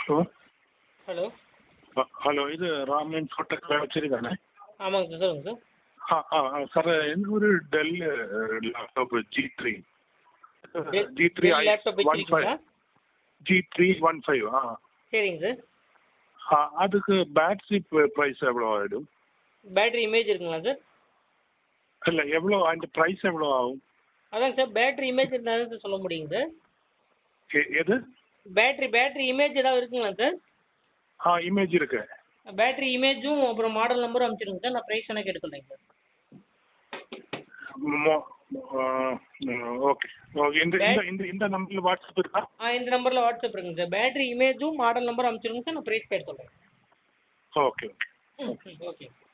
Hello hello hello இது Raman photo வச்சிரு தானே ஆமாங்க சார் சொல்லுங்கள் சார் ஆ ஆ சார் எனக்கு ஒரு Dell laptop G three Dell- G three Dell I laptop one five வச்சிருக்கீங்களா? ஜி த்ரீ ஒன் ஃபைவ் ஆ சரிங்க சார் ஆ அதுக்கு பேட்டரி ப்ரைஸ் எவ்வளோ ஆகிடும் பேட்டரி இமேஜ் இருக்குங்களா சார் இல்லை எவ்வளோ அந்த ப்ரைஸ் எவ்வளோ ஆகும் அதாங்க சார் பேட்டரி இமேஜ் இருந்தால் தான் சார் சொல்ல முடியுங்க சார் எ- எது பேட்டரி பேட்டரி இமேஜ் ஏதாவது இருக்குங்களா சார் ஆ இமேஜ் இருக்கு பேட்டரி இமேஜும் அப்புறம் மாடல் நம்பரும் அனுப்பிச்சிடுங்க சார் நான் ப்ரைஸ் வேணால் கேட்டு சொல்கிறேங்க சார் ஓகே ஓகே இந்த இந்த இந்த இந்த நம்பரில் வாட்ஸ்அப் இருக்கா ஆ இந்த நம்பரில் வாட்ஸ்அப் இருக்குங்க சார் பேட்டரி இமேஜும் மாடல் நம்பரும் அனுப்பிச்சிடுங்க சார் நான் ப்ரைஸ் கேட்டு சொல்கிறேன் ஓகே ஓகே ம் ஓகே